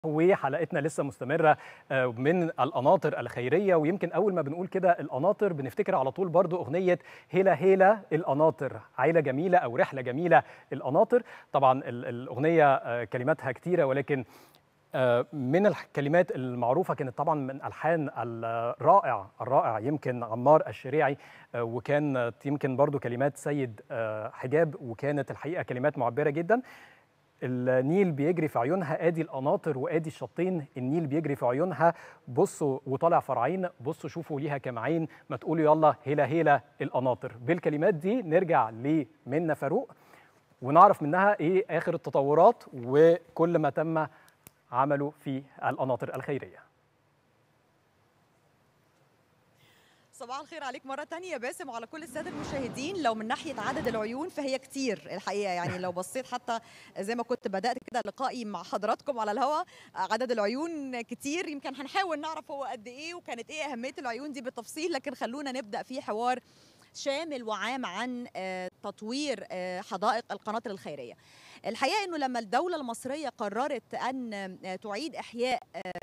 وحلقتنا لسه مستمرة من القناطر الخيرية ويمكن أول ما بنقول كده القناطر بنفتكر على طول برضو أغنية هيلا هيلا القناطر عيلة جميلة أو رحلة جميلة القناطر طبعا الأغنية كلماتها كتيرة ولكن من الكلمات المعروفة كانت طبعا من ألحان الرائع الرائع يمكن عمار الشريعي وكان يمكن برضو كلمات سيد حجاب وكانت الحقيقة كلمات معبرة جدا النيل بيجري في عيونها ادي القناطر وادي الشطين النيل بيجري في عيونها بصوا وطالع فرعين بصوا شوفوا ليها كام عين ما تقولوا يلا هيلا هيلا القناطر بالكلمات دي نرجع لمنى فاروق ونعرف منها ايه اخر التطورات وكل ما تم عمله في القناطر الخيريه صباح الخير عليك مرة تانية باسم وعلى كل السادة المشاهدين لو من ناحية عدد العيون فهي كتير الحقيقة يعني لو بصيت حتى زي ما كنت بدأت كده لقائي مع حضراتكم على الهواء عدد العيون كتير يمكن هنحاول نعرف هو قد إيه وكانت إيه أهمية العيون دي بالتفصيل لكن خلونا نبدأ في حوار شامل وعام عن تطوير حدائق القناطر الخيريه. الحقيقه انه لما الدوله المصريه قررت ان تعيد احياء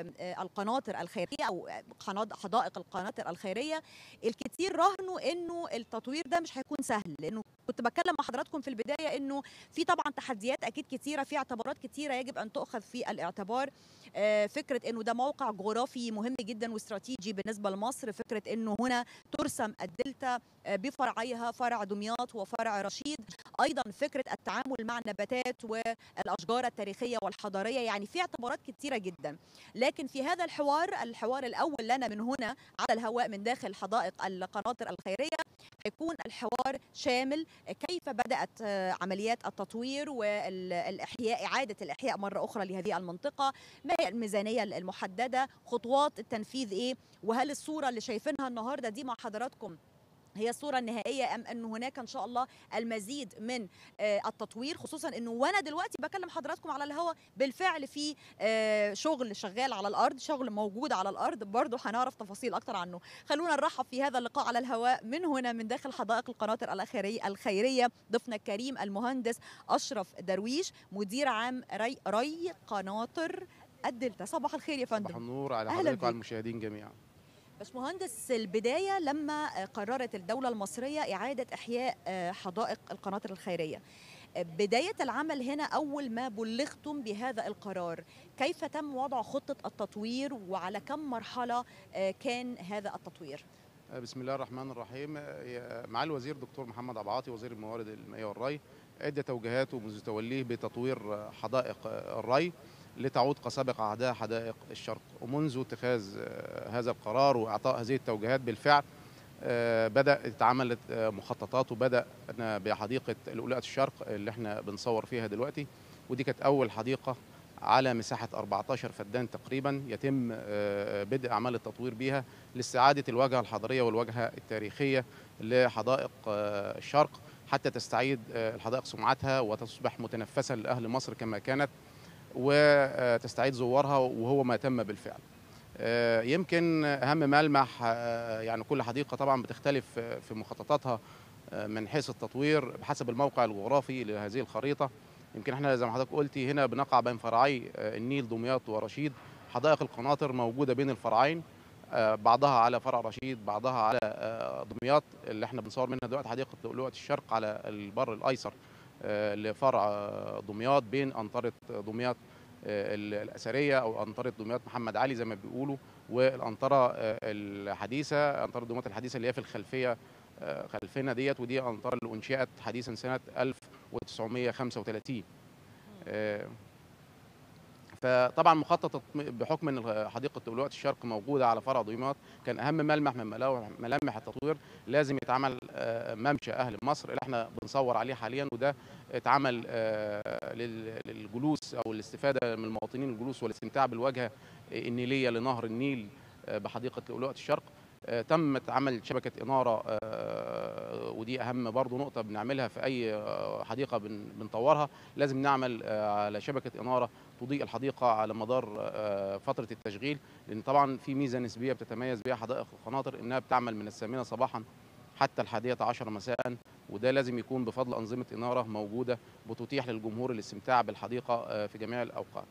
القناطر الخيريه او حدائق القناطر الخيريه الكثير راهنوا انه التطوير ده مش هيكون سهل لانه كنت بتكلم مع حضراتكم في البدايه انه في طبعا تحديات اكيد كثيره في اعتبارات كثيره يجب ان تؤخذ في الاعتبار فكره انه ده موقع جغرافي مهم جدا واستراتيجي بالنسبه لمصر فكره انه هنا ترسم الدلتا بفرعيها فرع دمياط وفرع رشيد ايضا فكره التعامل مع النباتات والاشجار التاريخيه والحضاريه يعني في اعتبارات كثيره جدا لكن في هذا الحوار الحوار الاول لنا من هنا على الهواء من داخل حدائق القناطر الخيريه يكون الحوار شامل كيف بدات عمليات التطوير والاحياء اعاده الاحياء مره اخرى لهذه المنطقه ما هي الميزانيه المحدده خطوات التنفيذ ايه وهل الصوره اللي شايفينها النهارده دي مع حضراتكم هي الصورة النهائية أم أن هناك إن شاء الله المزيد من التطوير خصوصا أنه وأنا دلوقتي بكلم حضراتكم على الهواء بالفعل في شغل شغال على الأرض شغل موجود على الأرض برضه هنعرف تفاصيل أكتر عنه خلونا نرحب في هذا اللقاء على الهواء من هنا من داخل حدائق القناطر الخيرية ضيفنا الكريم المهندس أشرف درويش مدير عام ري, ري قناطر الدلتا صباح الخير يا فندم صباح النور على حضرتك وعلى المشاهدين جميعا باشمهندس البدايه لما قررت الدوله المصريه اعاده احياء حدائق القناطر الخيريه بدايه العمل هنا اول ما بلغتم بهذا القرار كيف تم وضع خطه التطوير وعلى كم مرحله كان هذا التطوير بسم الله الرحمن الرحيم مع الوزير دكتور محمد عبعاطي وزير الموارد المائيه والري ادى توجيهاته منذ توليه بتطوير حدائق الري لتعود كسابق عهدها حدائق الشرق ومنذ اتخاذ هذا القرار واعطاء هذه التوجيهات بالفعل بدا اتعملت مخططات وبدانا بحديقه الاولاء الشرق اللي احنا بنصور فيها دلوقتي ودي كانت اول حديقه على مساحه 14 فدان تقريبا يتم بدء اعمال التطوير بها لاستعاده الواجهه الحضاريه والواجهه التاريخيه لحدائق الشرق حتى تستعيد الحدائق سمعتها وتصبح متنفسه لاهل مصر كما كانت وتستعيد زوارها وهو ما تم بالفعل يمكن اهم ملمح يعني كل حديقه طبعا بتختلف في مخططاتها من حيث التطوير بحسب الموقع الجغرافي لهذه الخريطه يمكن احنا زي ما حضرتك قلتي هنا بنقع بين فرعي النيل دمياط ورشيد حدائق القناطر موجوده بين الفرعين بعضها على فرع رشيد بعضها على دمياط اللي احنا بنصور منها دلوقتي حديقه لؤلؤه الشرق على البر الايسر لفرع دمياط بين أنطرة دمياط الأثرية أو أنطرة دمياط محمد علي زي ما بيقولوا والأنطرة الحديثة أنطرة دمياط الحديثة اللي هي في الخلفية خلفنا ديت ودي أنطرة اللي أنشئت حديثا سنة 1935 فطبعا مخطط بحكم ان حديقه لؤلؤه الشرق موجوده على فرع دمياط كان اهم ملمح من ملامح التطوير لازم يتعمل ممشى اهل مصر اللي احنا بنصور عليه حاليا وده اتعمل للجلوس او الاستفاده من المواطنين الجلوس والاستمتاع بالواجهه النيليه لنهر النيل بحديقه لؤلؤه الشرق تم عمل شبكه اناره ودي اهم برضو نقطه بنعملها في اي حديقه بنطورها لازم نعمل على شبكه اناره تضيء الحديقه على مدار فتره التشغيل لان طبعا في ميزه نسبيه بتتميز بها حدائق القناطر انها بتعمل من الثامنه صباحا حتى الحادية عشر مساء وده لازم يكون بفضل أنظمة إنارة موجودة بتتيح للجمهور الاستمتاع بالحديقة في جميع الأوقات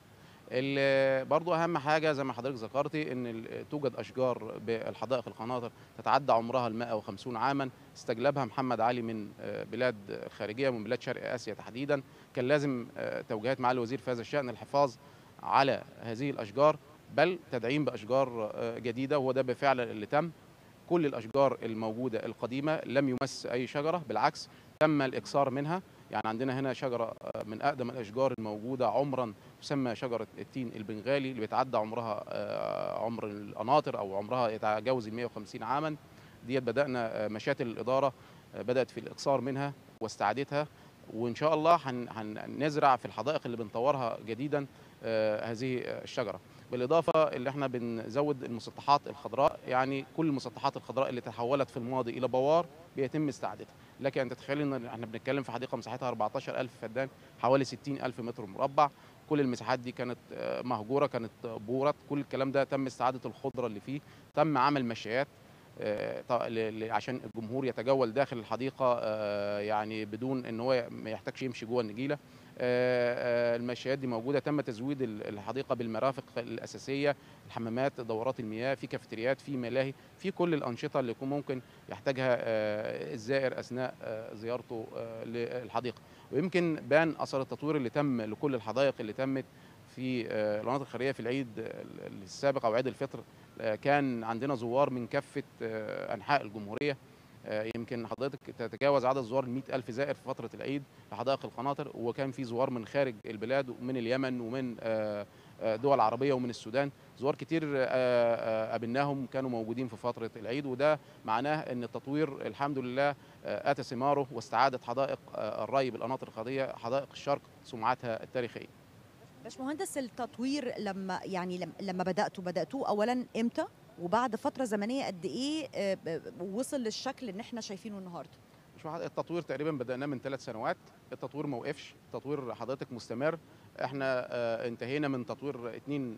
اللي برضو اهم حاجه زي ما حضرتك ذكرتي ان ال- توجد اشجار بالحدائق القناطر تتعدى عمرها ال 150 عاما استجلبها محمد علي من آه، بلاد خارجيه من بلاد شرق اسيا تحديدا كان لازم آه، توجيهات معالي الوزير في هذا الشان الحفاظ على هذه الاشجار بل تدعيم باشجار آه، جديده وهو ده بالفعل اللي تم كل الاشجار الموجوده القديمه لم يمس اي شجره بالعكس تم الاكثار منها يعني عندنا هنا شجره آه، من اقدم الاشجار الموجوده عمرا تسمى شجره التين البنغالي اللي بيتعدى عمرها آه، عمر القناطر او عمرها يتجاوز ال 150 عاما ديت بدانا آه، مشاتل الاداره آه، بدات في الاكثار منها واستعادتها وان شاء الله هن- هنزرع في الحدائق اللي بنطورها جديدا آه، هذه الشجره بالاضافه اللي احنا بنزود المسطحات الخضراء يعني كل المسطحات الخضراء اللي تحولت في الماضي الى بوار بيتم استعادتها لكن ان تتخيل ان احنا بنتكلم في حديقه مساحتها 14000 فدان حوالي 60000 متر مربع كل المساحات دي كانت آه، مهجوره كانت آه، بورت كل الكلام ده تم استعاده الخضره اللي فيه تم عمل مشايات آه، ط- ل- ل- عشان الجمهور يتجول داخل الحديقه آه، يعني بدون ان هو ما يحتاجش يمشي جوه النجيله آه، آه، المشايات دي موجوده تم تزويد ال- الحديقه بالمرافق الاساسيه الحمامات دورات المياه في كافيتريات في ملاهي في كل الانشطه اللي يكون ممكن يحتاجها آه، الزائر اثناء آه، زيارته آه، للحديقه ويمكن بان اثر التطوير اللي تم لكل الحدائق اللي تمت في آه، المناطق الخيريه في العيد ال- السابق او عيد الفطر آه، كان عندنا زوار من كافه آه، انحاء الجمهوريه آه، يمكن حضرتك تتجاوز عدد زوار ال ألف زائر في فترة العيد لحدائق القناطر وكان في زوار من خارج البلاد ومن اليمن ومن آه، آه، دول عربية ومن السودان زوار كتير آه، آه، قابلناهم كانوا موجودين في فترة العيد وده معناه ان التطوير الحمد لله آه، اتى ثماره واستعادت حدائق آه، الري بالقناطر الخضريه حدائق الشرق سمعتها التاريخيه باشمهندس التطوير لما يعني لم- لما بداتوا بداتوه اولا امتى وبعد فتره زمنيه قد ايه آه، ب- وصل للشكل اللي احنا شايفينه النهارده مش واحد التطوير تقريبا بدأناه من ثلاث سنوات التطوير ما وقفش التطوير حضرتك مستمر احنا آه، انتهينا من تطوير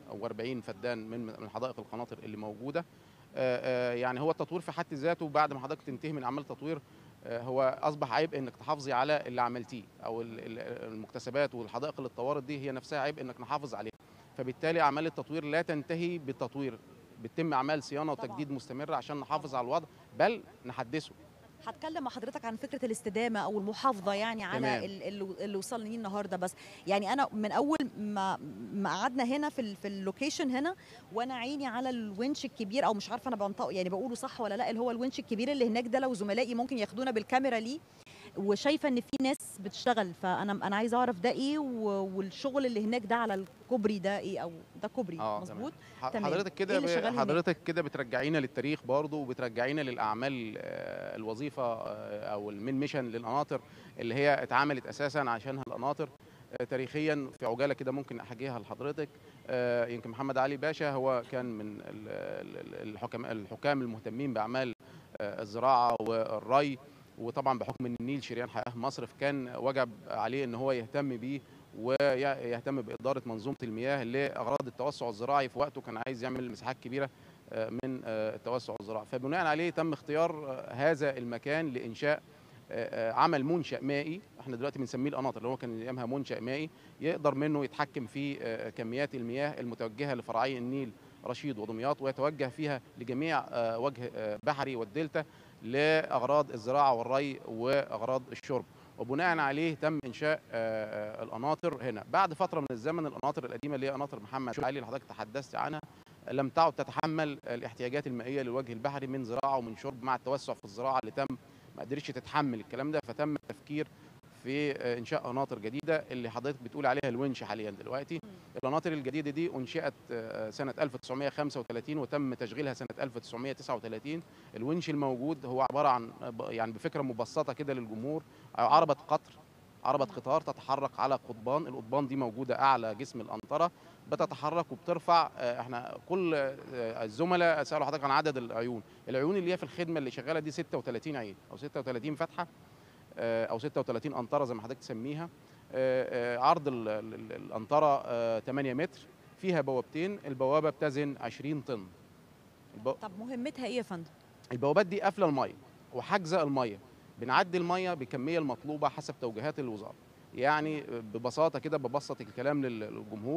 42 فدان من من حدائق القناطر اللي موجوده آه، آه، يعني هو التطوير في حد ذاته بعد ما حضرتك تنتهي من اعمال التطوير آه، هو اصبح عيب انك تحافظي على اللي عملتيه او ال- ال- المكتسبات والحدائق اللي اتطورت دي هي نفسها عيب انك نحافظ عليها فبالتالي اعمال التطوير لا تنتهي بالتطوير بتتم اعمال صيانه طبعاً. وتجديد مستمر عشان نحافظ على الوضع بل نحدثه هتكلم مع حضرتك عن فكره الاستدامه او المحافظه يعني على تمام. ال- اللي اللي وصلنا ليه النهارده بس يعني انا من اول ما ما قعدنا هنا في ال في اللوكيشن هنا وانا عيني على الونش الكبير او مش عارفه انا بنطق يعني بقوله صح ولا لا اللي هو الونش الكبير اللي هناك ده لو زملائي ممكن ياخدونا بالكاميرا ليه وشايفه ان في ناس بتشتغل فانا انا عايزه اعرف ده ايه و- والشغل اللي هناك ده على الكوبري ده ايه او ده كوبري اه مظبوط ح- تمام. حضرتك إيه كده اللي شغال ب- هناك؟ حضرتك كده بترجعينا للتاريخ برضه وبترجعينا للاعمال آه، الوظيفه آه، او المين ميشن للقناطر اللي هي اتعملت اساسا عشانها القناطر آه، تاريخيا في عجاله كده ممكن احكيها لحضرتك آه، يمكن محمد علي باشا هو كان من ال- ال- الحكام الحكام المهتمين باعمال آه، الزراعه والري وطبعا بحكم ان النيل شريان حياه مصر فكان وجب عليه ان هو يهتم بيه ويهتم باداره منظومه المياه لاغراض التوسع الزراعي في وقته كان عايز يعمل مساحات كبيره آه، من آه، التوسع الزراعي فبناء عليه تم اختيار آه، هذا المكان لانشاء آه، آه، عمل منشأ مائي احنا دلوقتي بنسميه القناطر اللي هو كان ايامها منشأ مائي يقدر منه يتحكم في آه، كميات المياه المتوجهه لفرعي النيل رشيد ودمياط ويتوجه فيها لجميع آه، وجه آه، بحري والدلتا لاغراض الزراعه والري واغراض الشرب وبناء عليه تم انشاء آه، آه، القناطر هنا بعد فتره من الزمن القناطر القديمه اللي هي قناطر محمد علي اللي حضرتك تحدثت عنها لم تعد تتحمل الاحتياجات المائيه للوجه البحري من زراعه ومن شرب مع التوسع في الزراعه اللي تم ما قدرتش تتحمل الكلام ده فتم التفكير في آه، انشاء قناطر جديده اللي حضرتك بتقول عليها الونش حاليا دلوقتي القناطر الجديده دي انشئت آه، سنه 1935 وتم تشغيلها سنه 1939 الونش الموجود هو عباره عن يعني بفكره مبسطه كده للجمهور عربه قطر عربة قطار تتحرك على قضبان القضبان دي موجودة أعلى جسم القنطرة بتتحرك وبترفع آه، احنا كل آه، الزملاء سألوا حضرتك عن عدد العيون العيون اللي هي في الخدمة اللي شغالة دي 36 عين أو 36 فتحة آه، أو 36 قنطرة زي ما حضرتك تسميها آه، آه، عرض ال- ال- ال- القنطرة آه، 8 متر فيها بوابتين البوابة بتزن 20 طن البو- طب مهمتها ايه يا فندم البوابات دي قافله الميه وحاجزه الميه بنعدي الميه بالكميه المطلوبه حسب توجيهات الوزاره يعني ببساطه كده ببسط الكلام لل- للجمهور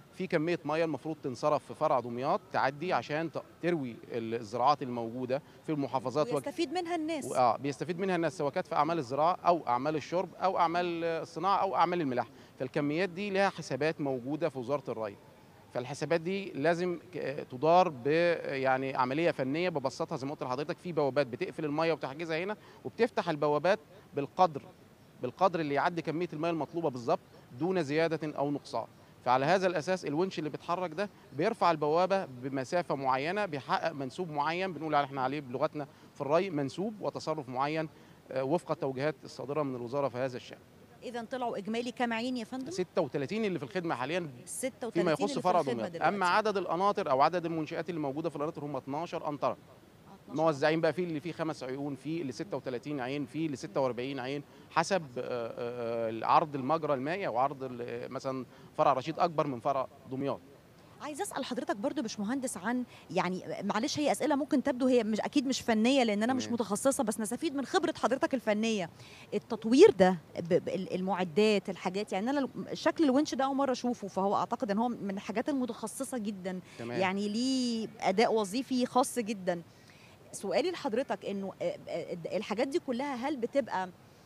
في كميه ميه المفروض تنصرف في فرع دمياط تعدي عشان ت- تروي الزراعات الموجوده في المحافظات وج- ويستفيد منها الناس اه بيستفيد منها الناس سواء كانت في اعمال الزراعه او اعمال الشرب او اعمال الصناعه او اعمال الملاحه فالكميات دي لها حسابات موجوده في وزاره الري فالحسابات دي لازم ك- تدار ب يعني عمليه فنيه ببسطها زي ما قلت لحضرتك في بوابات بتقفل الميه وتحجزها هنا وبتفتح البوابات بالقدر بالقدر اللي يعدي كميه الميه المطلوبه بالظبط دون زياده او نقصان فعلى هذا الاساس الونش اللي بيتحرك ده بيرفع البوابه بمسافه معينه بيحقق منسوب معين بنقول على احنا عليه بلغتنا في الري منسوب وتصرف معين آه، وفق التوجيهات الصادره من الوزاره في هذا الشان اذا طلعوا اجمالي كام عين يا فندم 36 اللي في الخدمه حاليا 36 فيما اللي يخص في فرع الخدمة دمياط دلوقتي. اما عدد القناطر او عدد المنشات اللي موجوده في القناطر هم 12 قنطره آه، 12. موزعين بقى في اللي فيه خمس عيون في اللي 36 عين في اللي 46 عين حسب آه، آه، عرض المجرى المائي او عرض ال- مثلا فرع رشيد اكبر من فرع دمياط عايز اسال حضرتك برضو يا باشمهندس عن يعني معلش هي اسئله ممكن تبدو هي مش اكيد مش فنيه لان انا مش تمام. متخصصه بس نستفيد من خبره حضرتك الفنيه التطوير ده ب- ب- المعدات الحاجات يعني انا شكل الونش ده اول مره اشوفه فهو اعتقد ان هو من الحاجات المتخصصه جدا تمام يعني ليه اداء وظيفي خاص جدا سؤالي لحضرتك انه آه، آه، الحاجات دي كلها هل بتبقى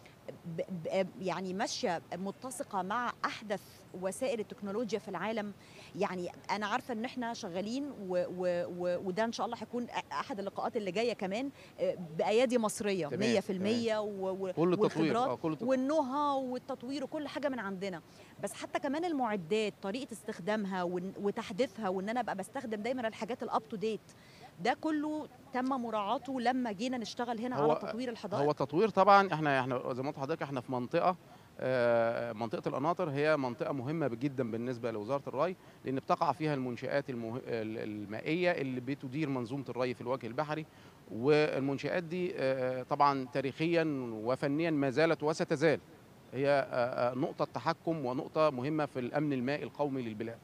ب- ب- يعني ماشيه متسقه مع احدث وسائل التكنولوجيا في العالم يعني انا عارفه ان احنا شغالين و و و وده ان شاء الله هيكون أ- احد اللقاءات اللي جايه كمان آه، بايادي مصريه 100% تمام، و و كل التطوير والخبرات اه كل التطوير والنهى والتطوير وكل حاجه من عندنا بس حتى كمان المعدات طريقه استخدامها وإن- وتحديثها وان انا ابقى بستخدم دايما الحاجات الاب تو ديت ده كله تم مراعاته لما جينا نشتغل هنا هو- على تطوير الحدائق هو التطوير طبعا احنا احنا زي ما قلت لحضرتك احنا في منطقه آه، منطقه القناطر هي منطقه مهمه جدا بالنسبه لوزاره الري لان بتقع فيها المنشات المه... ال- المائيه اللي بتدير منظومه الري في الوجه البحري والمنشات دي آه، طبعا تاريخيا وفنيا ما زالت وستزال هي آه، آه، نقطه تحكم ونقطه مهمه في الامن المائي القومي للبلاد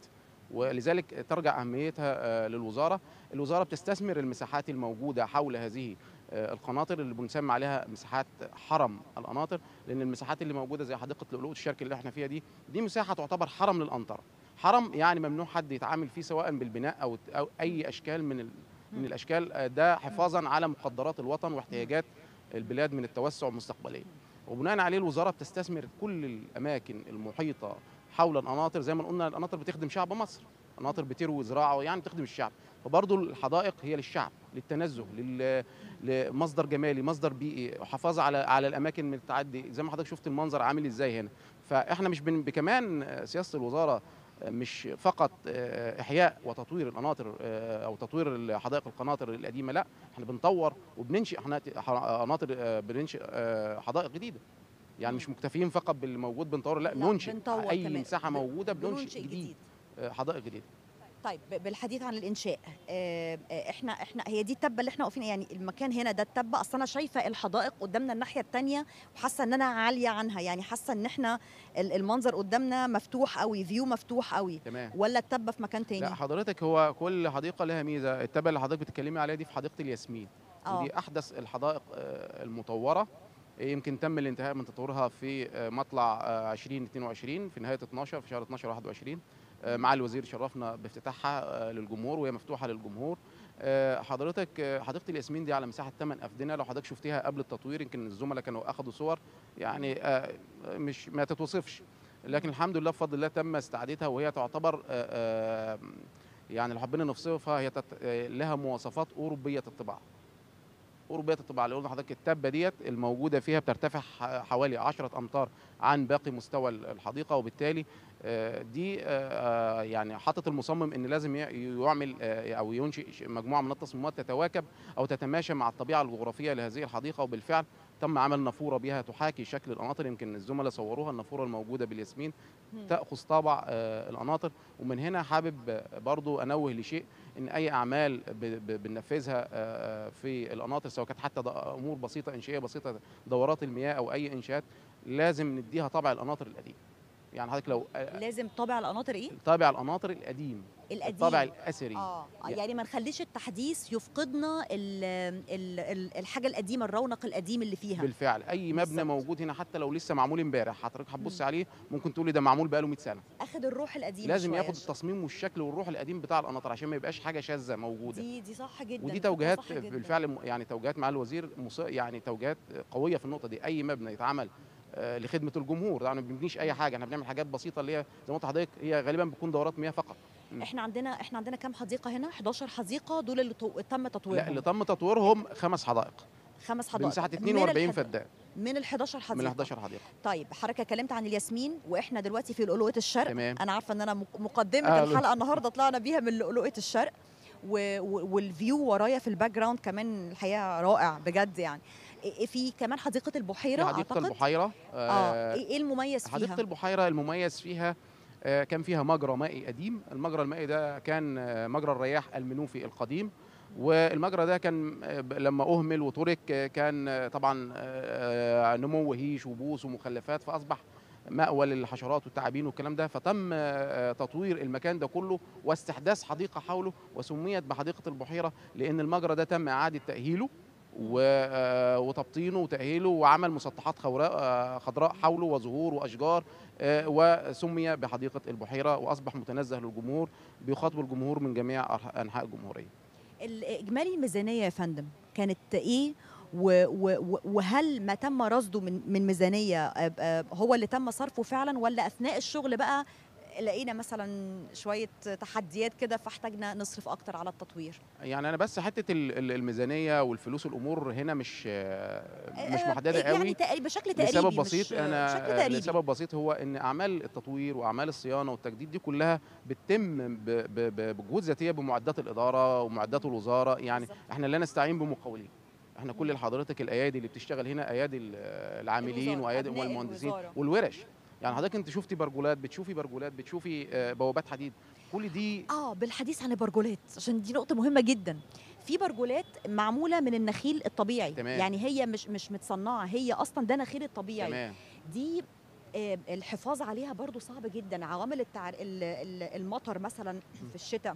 ولذلك ترجع اهميتها آه، للوزاره الوزاره بتستثمر المساحات الموجوده حول هذه آه، القناطر اللي بنسمي عليها مساحات حرم القناطر لان المساحات اللي موجوده زي حديقه لؤلؤه الشرق اللي احنا فيها دي دي مساحه تعتبر حرم للقنطره حرم يعني ممنوع حد يتعامل فيه سواء بالبناء او او اي اشكال من ال من مم. الاشكال آه، ده حفاظا على مقدرات الوطن واحتياجات البلاد من التوسع مستقبليا وبناء عليه الوزاره بتستثمر كل الاماكن المحيطه حول القناطر زي ما قلنا القناطر بتخدم شعب مصر قناطر بتروي زراعه يعني بتخدم الشعب فبرضه الحدائق هي للشعب للتنزه لل... لمصدر جمالي مصدر بيئي حفاظ على على الاماكن من التعدي زي ما حضرتك شفت المنظر عامل ازاي هنا فاحنا مش بن... بكمان آه، سياسه الوزاره آه، مش فقط آه، احياء وتطوير القناطر آه، او تطوير حدائق القناطر القديمه لا احنا بنطور وبننشئ حنات- ح- قناطر آه، بننشئ آه، حدائق جديده يعني مش مكتفيين فقط باللي موجود بنطور لا, لا، ننشئ بنطور اي كمان. مساحه ب- موجوده بننشئ بننشئ جديد آه، حدائق جديده طيب ب- بالحديث عن الانشاء آه، آه، احنا احنا هي دي التبه اللي احنا واقفين يعني المكان هنا ده التبه اصل انا شايفه الحدائق قدامنا الناحيه الثانيه وحاسه ان انا عاليه عنها يعني حاسه ان احنا ال- المنظر قدامنا مفتوح قوي فيو مفتوح قوي تمام ولا التبه في مكان تاني لا حضرتك هو كل حديقه لها ميزه التبه اللي حضرتك بتتكلمي عليها دي في حديقه الياسمين اه ودي احدث الحدائق آه، المطوره يمكن تم الانتهاء من تطويرها في آه، مطلع آه، 2022 في نهايه 12 في شهر 12 21 آه، مع الوزير شرفنا بافتتاحها آه، للجمهور وهي مفتوحه للجمهور آه، حضرتك آه، حديقه الياسمين دي على مساحه 8 افدنه لو حضرتك شفتيها قبل التطوير يمكن الزملاء كانوا اخذوا صور يعني آه، مش ما تتوصفش لكن الحمد لله بفضل الله تم استعادتها وهي تعتبر آه، آه، يعني لو حبينا نوصفها هي تت- آه، لها مواصفات اوروبيه الطباعه اوروبيه الطباعه اللي قلنا لحضرتك التبه ديت الموجوده فيها بترتفع ح- حوالي 10 امتار عن باقي مستوى الحديقه وبالتالي آه، دي آه، آه، يعني حاطط المصمم ان لازم ي- يعمل آه، او ينشئ ش- مجموعه من التصميمات تتواكب او تتماشى مع الطبيعه الجغرافيه لهذه الحديقه وبالفعل تم عمل نافوره بها تحاكي شكل القناطر يمكن الزملاء صوروها النافوره الموجوده بالياسمين مم. تاخذ طابع آه، القناطر ومن هنا حابب آه، برضو انوه لشيء ان اي اعمال ب- ب- بننفذها آه، في القناطر سواء كانت حتى د- امور بسيطه انشائيه بسيطه دورات المياه او اي انشاءات لازم نديها طابع القناطر القديم يعني حضرتك لو لازم طابع القناطر ايه طابع القناطر القديم القديم الطابع الاثري اه يعني- يعني ما نخليش التحديث يفقدنا ال ال ال الحاجه القديمه الرونق القديم اللي فيها بالفعل اي مبنى بالظبط. موجود هنا حتى لو لسه معمول امبارح حضرتك هتبص مم. عليه ممكن تقولي ده معمول بقاله 100 سنه اخد الروح القديمه لازم شوية. ياخد التصميم والشكل والروح القديم بتاع القناطر عشان ما يبقاش حاجه شاذه موجوده دي دي صح جدا ودي فكرة توجيهات صح جداً. بالفعل م- يعني توجيهات مع الوزير مص- يعني توجيهات قويه في النقطه دي اي مبنى يتعمل آه، لخدمه الجمهور يعني ما بنبنيش اي حاجه احنا بنعمل حاجات بسيطه اللي هي زي ما قلت لحضرتك هي غالبا بتكون دورات مياه فقط مم. احنا عندنا احنا عندنا كام حديقه هنا 11 حديقه دول اللي تو- تم لا تطويرهم اللي تم تطويرهم خمس حدائق خمس حدائق بمساحه من 42 الحد- فدان من ال 11 حديقه من 11 حديقه طيب حضرتك اتكلمت عن الياسمين واحنا دلوقتي في لؤلؤه الشرق تمام انا عارفه ان انا مق- مقدمه أهلا. الحلقه النهارده طلعنا بيها من لؤلؤه الشرق و... و... والفيو ورايا في الباك جراوند كمان الحقيقه رائع بجد يعني إيه- في كمان حديقه البحيره في حديقه اعتقد البحيره اه ايه إيه المميز فيها حديقه البحيره المميز فيها آه، كان فيها مجرى مائي قديم المجرى المائي ده كان آه، مجرى الرياح المنوفي القديم والمجرى ده كان آه، ب- لما اهمل وترك آه، كان آه، طبعا آه، نمو هيش وبوس ومخلفات فاصبح مأوى للحشرات والتعابين والكلام ده فتم آه، تطوير المكان ده كله واستحداث حديقه حوله وسميت بحديقه البحيره لان المجرى ده تم اعاده تاهيله و- آه، وتبطينه وتأهيله وعمل مسطحات خوراء آه، خضراء حوله وزهور وأشجار آه، وسمي بحديقة البحيرة وأصبح متنزه للجمهور بيخاطب الجمهور من جميع أرح- أنحاء الجمهورية الاجمالي الميزانيه يا فندم كانت ايه و و وهل ما تم رصده من من ميزانيه آه، آه، هو اللي تم صرفه فعلا ولا اثناء الشغل بقى لقينا مثلا شويه تحديات كده فاحتاجنا نصرف اكتر على التطوير يعني أنا بس حتة ال- ال- الميزانية والفلوس الأمور هنا مش آه، مش آه، محددة يعني قوي تقريبا بشكل تقريبي لسبب مش- بسيط انا بشكل آه، تقريبي لسبب بسيط هو ان اعمال التطوير واعمال الصيانه والتجديد دي كلها بتتم ب- ب- ب- بجهود ذاتيه بمعدات الاداره ومعدات الوزاره يعني بالظبط. احنا لا نستعين بمقاولين احنا كل حضرتك الايادي اللي بتشتغل هنا ايادي ال- العاملين الوزارة، وايادي أبناء والمهندسين الوزارة. والورش يعني حضرتك انت شفتي برجولات بتشوفي برجولات بتشوفي آه، بوابات حديد كل دي اه بالحديث عن البرجولات عشان دي نقطه مهمه جدا في برجولات معموله من النخيل الطبيعي تمام. يعني هي مش مش متصنعه هي اصلا ده نخيل الطبيعي تمام دي آه، الحفاظ عليها برضو صعب جدا عوامل التعر... ال- ال- المطر مثلا في الشتاء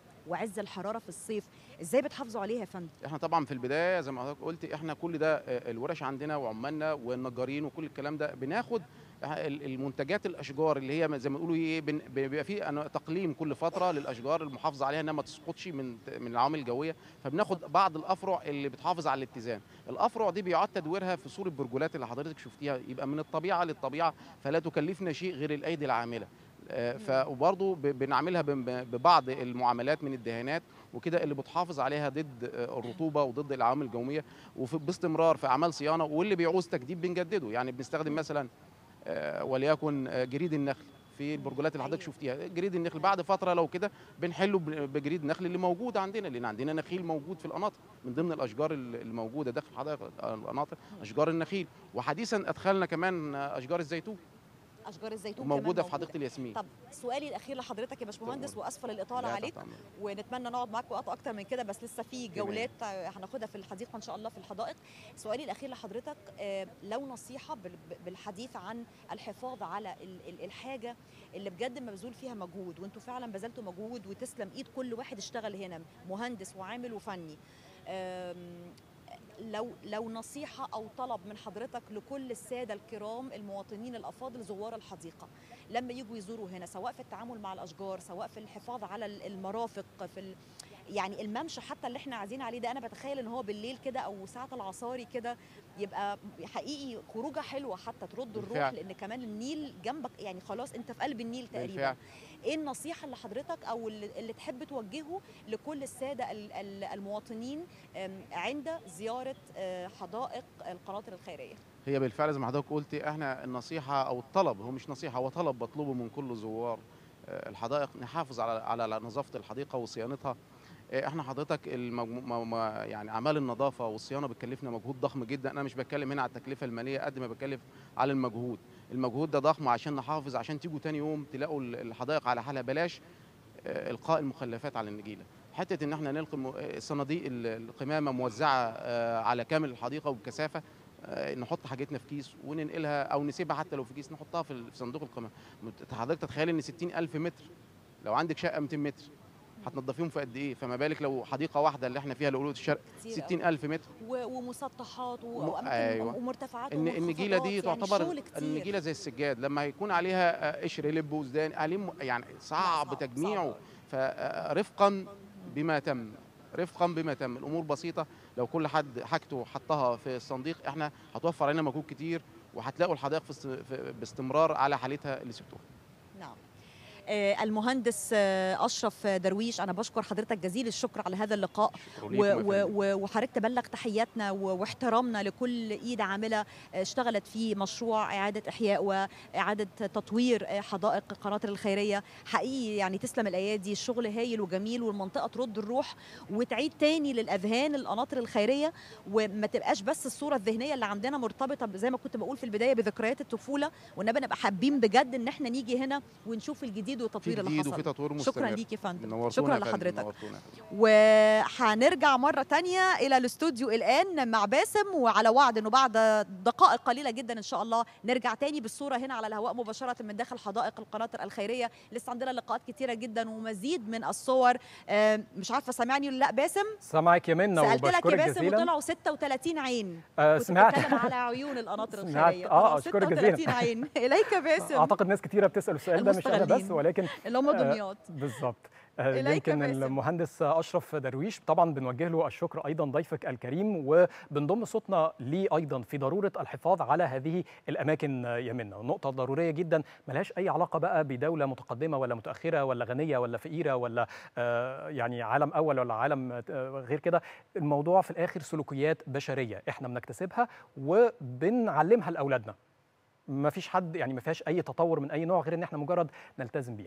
وعز الحراره في الصيف ازاي بتحافظوا عليها يا فندم احنا طبعا في البدايه زي ما حضرتك قلت احنا كل ده آه، الورش عندنا وعمالنا والنجارين وكل الكلام ده بناخد ال- المنتجات الاشجار اللي هي زي ما بيقولوا ايه بن- بيبقى في أنا- تقليم كل فتره للاشجار المحافظه عليها انها ما تسقطش من من العوامل الجويه فبناخد بعض الافرع اللي بتحافظ على الاتزان الافرع دي بيعاد تدويرها في صوره برجولات اللي حضرتك شفتيها يبقى من الطبيعه للطبيعه فلا تكلفنا شيء غير الايدي العامله آه، ف وبرضه ب- بنعملها ب- ببعض المعاملات من الدهانات وكده اللي بتحافظ عليها ضد آه، الرطوبه وضد العوامل الجويه وفي باستمرار في اعمال صيانه واللي بيعوز تجديد بنجدده يعني بنستخدم مثلا آه، وليكن آه، جريد النخل في البرجولات اللي حضرتك أيوة. شفتيها جريد النخل بعد فتره لو كده بنحله ب- بجريد النخل اللي موجود عندنا لان عندنا نخيل موجود في القناطر من ضمن الاشجار ال- الموجوده داخل حدائق القناطر اشجار النخيل وحديثا ادخلنا كمان آه، اشجار الزيتون اشجار الزيتون كمان موجوده في حديقه الياسمين طب سؤالي الاخير لحضرتك يا باشمهندس تمام. واسفل الاطاله لا، عليك تحت أمرك. ونتمنى نقعد معاك وقت اكتر من كده بس لسه في تمام. جولات آه، هناخدها في الحديقه ان شاء الله في الحدائق سؤالي الاخير لحضرتك آه، لو نصيحه بال- بالحديث عن الحفاظ على ال- ال- الحاجه اللي بجد مبذول فيها مجهود وانتوا فعلا بذلتوا مجهود وتسلم ايد كل واحد اشتغل هنا مهندس وعامل وفني آم، لو لو نصيحه او طلب من حضرتك لكل الساده الكرام المواطنين الافاضل زوار الحديقه لما يجوا يزوروا هنا سواء في التعامل مع الاشجار سواء في الحفاظ على ال- المرافق في ال... يعني الممشى حتى اللي احنا عايزين عليه ده انا بتخيل ان هو بالليل كده او ساعه العصاري كده يبقى حقيقي خروجه حلوه حتى ترد الروح بالفعل. لان كمان النيل جنبك يعني خلاص انت في قلب النيل تقريبا بالفعل. ايه النصيحه اللي حضرتك او اللي, اللي تحب توجهه لكل الساده ال- ال- المواطنين أم، عند زياره آه، حدائق القناطر الخيريه هي بالفعل زي ما حضرتك قلت احنا النصيحه او الطلب هو مش نصيحه هو طلب بطلبه من كل زوار آه، الحدائق نحافظ على على نظافه الحديقه وصيانتها آه، احنا حضرتك المجمو... ما- ما- يعني اعمال النظافه والصيانه بتكلفنا مجهود ضخم جدا انا مش بتكلم هنا على التكلفه الماليه قد ما بتكلف على المجهود المجهود ده ضخم عشان نحافظ عشان تيجوا تاني يوم تلاقوا ال- الحدائق على حالها بلاش آه، القاء المخلفات على النجيله حته ان احنا نلقي الم- آه، صناديق ال- القمامه موزعه آه، على كامل الحديقه وبكثافه آه، نحط حاجتنا في كيس وننقلها او نسيبها حتى لو في كيس نحطها في ال- في صندوق القمامه مت- حضرتك تتخيل ان 60000 متر لو عندك شقه 200 متر هتنضفيهم في قد ايه فما بالك لو حديقه واحده اللي احنا فيها لقلوة الشرق كتير أوي. 60000 متر و- ومسطحات و- م- واماكن أيوة. ومرتفعات ان النجيله دي ومنخفضات، يعني تعتبر شغل كتير. النجيله زي السجاد لما هيكون عليها آه، قشر لب وزدان عليه م- يعني صعب صعب، تجميعه صعب. فرفقا بما تم رفقا بما تم الامور بسيطه لو كل حد حاجته حطها في الصنديق احنا هتوفر علينا مجهود كتير وهتلاقوا الحدائق في است- في- باستمرار على حالتها اللي سبتوها نعم آه، المهندس آه، اشرف درويش انا بشكر حضرتك جزيل الشكر على هذا اللقاء شكرا و- ليكم يا و- فندم. و- وحضرتك تبلغ تحياتنا و- واحترامنا لكل ايد عامله آه، اشتغلت في مشروع اعاده احياء واعاده تطوير آه، حدائق القناطر الخيريه حقيقي يعني تسلم الايادي الشغل هايل وجميل والمنطقه ترد الروح وتعيد تاني للاذهان القناطر الخيريه وما تبقاش بس الصوره الذهنيه اللي عندنا مرتبطه ب- زي ما كنت بقول في البدايه بذكريات الطفوله وانما نبقى حابين بجد ان احنا نيجي هنا ونشوف الجديد في والتطوير اللي جديد حصل وفي تطوير مستمر شكرا ليك يا فندم نورتونا شكرا يا فندم، لحضرتك نورتونا يا فندم. وهنرجع مرة تانية إلى الاستوديو الآن مع باسم وعلى وعد أنه بعد دقائق قليلة جدا إن شاء الله نرجع تاني بالصورة هنا على الهواء مباشرة من داخل حدائق القناطر الخيرية لسه عندنا لقاءات كتيرة جدا ومزيد من الصور آه، مش عارفة سامعني ولا لا باسم سامعك يا منى سألت لك يا وبشكرك باسم جزيلا وطلعوا 36 عين آه، كنت سمعت بتكلم على عيون القناطر سمعت- الخيرية آه، طلعوا أشكرك 36 جزيلا. عين إليك يا باسم اعتقد ناس كتيره بتسال السؤال ده مش انا بس المستغلين. ولكن اللي هم آه، دمياط بالظبط آه، إليك يمكن باسم. المهندس اشرف درويش طبعا بنوجه له الشكر ايضا ضيفك الكريم وبنضم صوتنا ليه ايضا في ضروره الحفاظ على هذه الاماكن آه، يا منى نقطه ضروريه جدا ملهاش اي علاقه بقى بدوله متقدمه ولا متاخره ولا غنيه ولا فقيره ولا آه، يعني عالم اول ولا عالم آه، غير كده الموضوع في الاخر سلوكيات بشريه احنا بنكتسبها وبنعلمها لاولادنا ما فيش حد يعني ما فيهاش اي تطور من اي نوع غير ان احنا مجرد نلتزم بيها